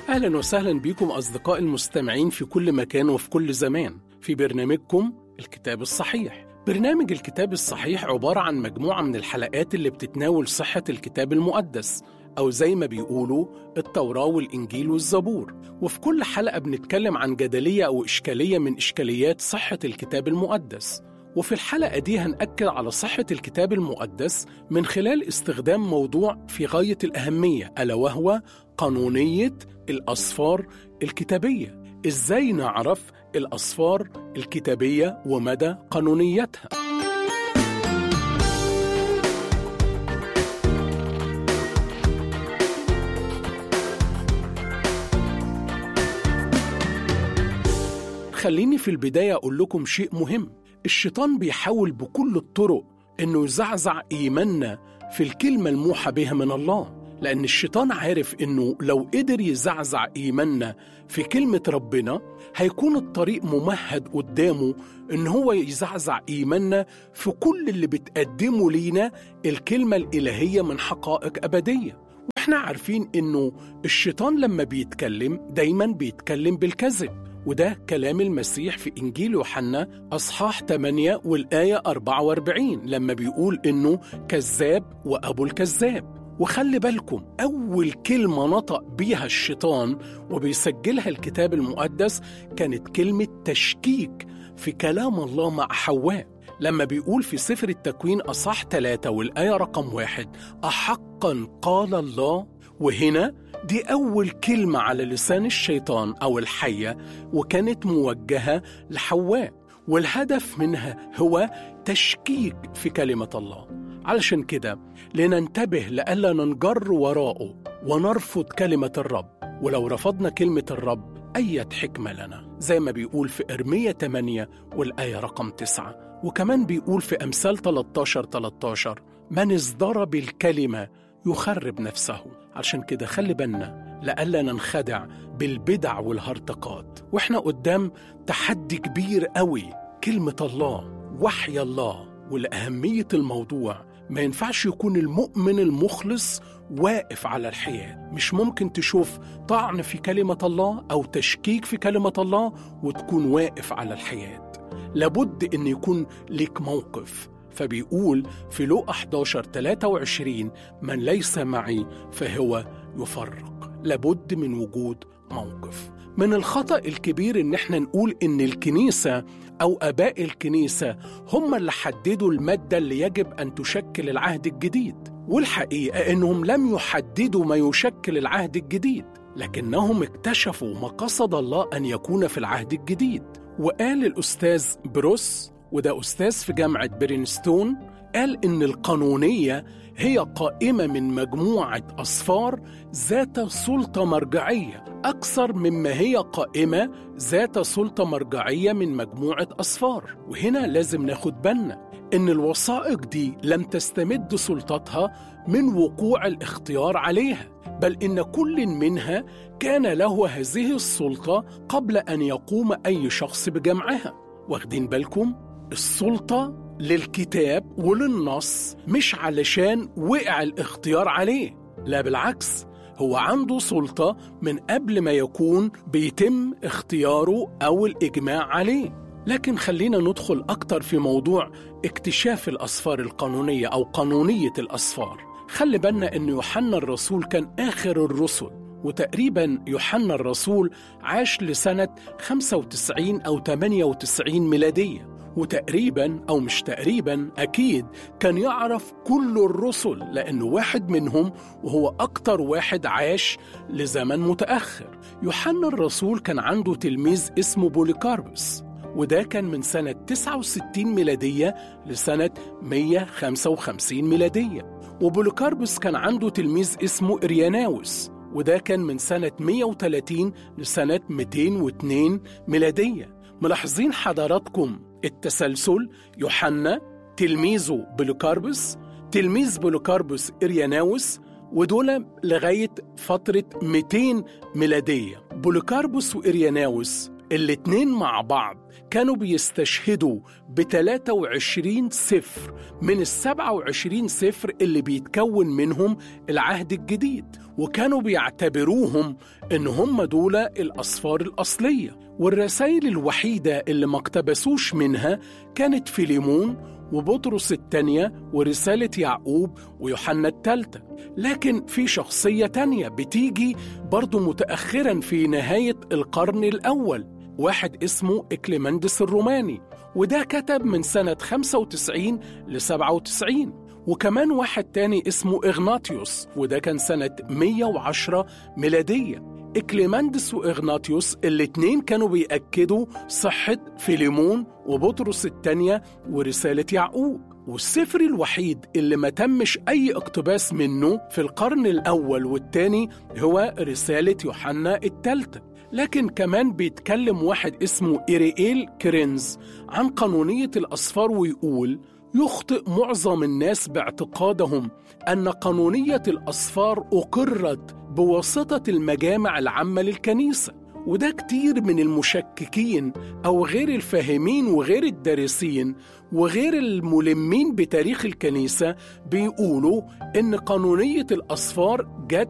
أهلا وسهلا بكم أصدقاء المستمعين في كل مكان وفي كل زمان في برنامجكم الكتاب الصحيح برنامج الكتاب الصحيح عبارة عن مجموعة من الحلقات اللي بتتناول صحة الكتاب المقدس أو زي ما بيقولوا التوراة والإنجيل والزبور وفي كل حلقة بنتكلم عن جدلية أو إشكالية من إشكاليات صحة الكتاب المقدس وفي الحلقة دي هنأكد على صحة الكتاب المقدس من خلال استخدام موضوع في غاية الأهمية ألا وهو قانونية الأسفار الكتابية إزاي نعرف الأسفار الكتابية ومدى قانونيتها خليني في البداية أقول لكم شيء مهم الشيطان بيحاول بكل الطرق إنه يزعزع إيماننا في الكلمة الموحى بها من الله لأن الشيطان عارف إنه لو قدر يزعزع إيماننا في كلمة ربنا هيكون الطريق ممهد قدامه إن هو يزعزع إيماننا في كل اللي بتقدمه لينا الكلمة الإلهية من حقائق أبدية وإحنا عارفين إنه الشيطان لما بيتكلم دايما بيتكلم بالكذب وده كلام المسيح في إنجيل يوحنا أصحاح 8 والآية 44 لما بيقول إنه كذاب وأبو الكذاب وخلي بالكم أول كلمة نطق بيها الشيطان وبيسجلها الكتاب المقدس كانت كلمة تشكيك في كلام الله مع حواء لما بيقول في سفر التكوين أصح ثلاثة والآية رقم واحد أحقا قال الله وهنا دي أول كلمة على لسان الشيطان أو الحية وكانت موجهة لحواء والهدف منها هو تشكيك في كلمة الله علشان كده لننتبه لألا ننجر وراءه ونرفض كلمة الرب ولو رفضنا كلمة الرب أية حكمة لنا زي ما بيقول في إرمية 8 والآية رقم 9 وكمان بيقول في أمثال 13 13 من ازدرى بالكلمة يخرب نفسه عشان كده خلي بالنا لألا ننخدع بالبدع والهرطقات واحنا قدام تحدي كبير قوي كلمة الله وحي الله ولأهمية الموضوع ما ينفعش يكون المؤمن المخلص واقف على الحياة مش ممكن تشوف طعن في كلمة الله أو تشكيك في كلمة الله وتكون واقف على الحياة لابد أن يكون لك موقف فبيقول في لوقا 11 23 من ليس معي فهو يفرق لابد من وجود موقف من الخطأ الكبير إن احنا نقول إن الكنيسة أو آباء الكنيسة هم اللي حددوا المادة اللي يجب أن تشكل العهد الجديد والحقيقة إنهم لم يحددوا ما يشكل العهد الجديد لكنهم اكتشفوا ما قصد الله أن يكون في العهد الجديد وقال الأستاذ بروس وده أستاذ في جامعة برينستون قال إن القانونية هي قائمة من مجموعة أصفار ذات سلطة مرجعية أكثر مما هي قائمة ذات سلطة مرجعية من مجموعة أصفار وهنا لازم ناخد بالنا إن الوثائق دي لم تستمد سلطتها من وقوع الاختيار عليها بل إن كل منها كان له هذه السلطة قبل أن يقوم أي شخص بجمعها واخدين بالكم؟ السلطة للكتاب وللنص مش علشان وقع الاختيار عليه لا بالعكس هو عنده سلطة من قبل ما يكون بيتم اختياره أو الإجماع عليه لكن خلينا ندخل أكتر في موضوع اكتشاف الأسفار القانونية أو قانونية الأسفار خلي بالنا أن يوحنا الرسول كان آخر الرسل وتقريبا يوحنا الرسول عاش لسنة 95 أو 98 ميلادية وتقريبا أو مش تقريبا أكيد كان يعرف كل الرسل لأنه واحد منهم وهو أكتر واحد عاش لزمن متأخر يوحنا الرسول كان عنده تلميذ اسمه بوليكاربس وده كان من سنة 69 ميلادية لسنة 155 ميلادية وبوليكاربس كان عنده تلميذ اسمه إرياناوس وده كان من سنة 130 لسنة 202 ميلادية ملاحظين حضراتكم التسلسل يوحنا تلميذه بوليكاربس تلميذ بوليكاربس إرياناوس ودول لغاية فترة 200 ميلادية بوليكاربوس وإرياناوس الاتنين مع بعض كانوا بيستشهدوا ب 23 سفر من ال 27 سفر اللي بيتكون منهم العهد الجديد وكانوا بيعتبروهم ان هم دول الاسفار الاصليه والرسائل الوحيده اللي ما اقتبسوش منها كانت فيليمون وبطرس الثانية ورسالة يعقوب ويوحنا الثالثة لكن في شخصية تانية بتيجي برضو متأخرا في نهاية القرن الأول واحد اسمه إكليمندس الروماني وده كتب من سنة 95 ل 97 وكمان واحد تاني اسمه إغناطيوس وده كان سنة 110 ميلادية إكليماندس وإغناطيوس الاتنين كانوا بيأكدوا صحة فيليمون وبطرس الثانية ورسالة يعقوب والسفر الوحيد اللي ما تمش أي اقتباس منه في القرن الأول والثاني هو رسالة يوحنا الثالثة لكن كمان بيتكلم واحد اسمه إيريئيل كرينز عن قانونية الأسفار ويقول يخطئ معظم الناس باعتقادهم أن قانونية الأسفار أقرت بواسطة المجامع العامة للكنيسة وده كتير من المشككين أو غير الفاهمين وغير الدارسين وغير الملمين بتاريخ الكنيسة بيقولوا إن قانونية الأسفار جت